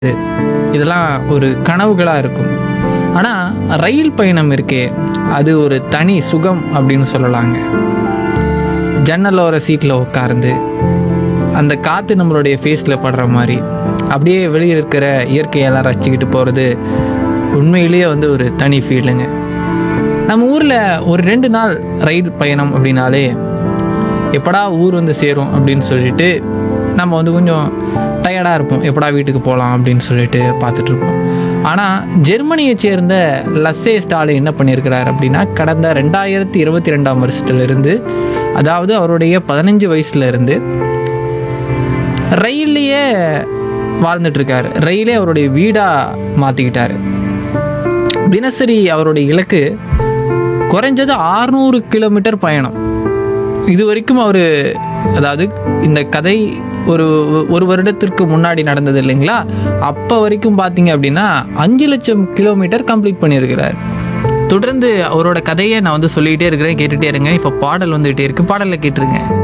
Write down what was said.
இதெல்லாம் ஒரு கனவுகளாக இருக்கும் ஆனால் ரயில் பயணம் இருக்கே அது ஒரு தனி சுகம் அப்படின்னு சொல்லலாங்க ஜன்னலோர சீட்டில் உட்கார்ந்து அந்த காற்று நம்மளுடைய ஃபேஸில் படுற மாதிரி அப்படியே வெளியே இருக்கிற இயற்கையெல்லாம் ரசிச்சுக்கிட்டு போகிறது உண்மையிலேயே வந்து ஒரு தனி ஃபீலுங்க நம்ம ஊரில் ஒரு ரெண்டு நாள் ரயில் பயணம் அப்படின்னாலே எப்படா ஊர் வந்து சேரும் அப்படின்னு சொல்லிட்டு நம்ம வந்து கொஞ்சம் டயர்டாக இருப்போம் எப்படா வீட்டுக்கு போகலாம் அப்படின்னு சொல்லிட்டு பார்த்துட்டு இருப்போம் ஆனால் ஜெர்மனியை சேர்ந்த லஸ்ஸே ஸ்டாலின் என்ன பண்ணியிருக்கிறார் அப்படின்னா கடந்த ரெண்டாயிரத்தி இருபத்தி ரெண்டாம் வருஷத்துலேருந்து அதாவது அவருடைய பதினஞ்சு வயசுல இருந்து ரயில்லையே வாழ்ந்துட்டு இருக்காரு ரயிலே அவருடைய வீடாக மாற்றிக்கிட்டாரு தினசரி அவருடைய இலக்கு குறைஞ்சது 600 கிலோமீட்டர் பயணம் இது வரைக்கும் அவர் அதாவது இந்த கதை ஒரு ஒரு வருடத்திற்கு முன்னாடி நடந்தது இல்லைங்களா அப்போ வரைக்கும் பார்த்தீங்க அப்படின்னா அஞ்சு லட்சம் கிலோமீட்டர் கம்ப்ளீட் பண்ணியிருக்கிறார் தொடர்ந்து அவரோட கதையை நான் வந்து சொல்லிக்கிட்டே இருக்கிறேன் கேட்டுகிட்டே இருங்க இப்போ பாடல் வந்துகிட்டே இருக்கு பாடலில் கேட்டுருங்க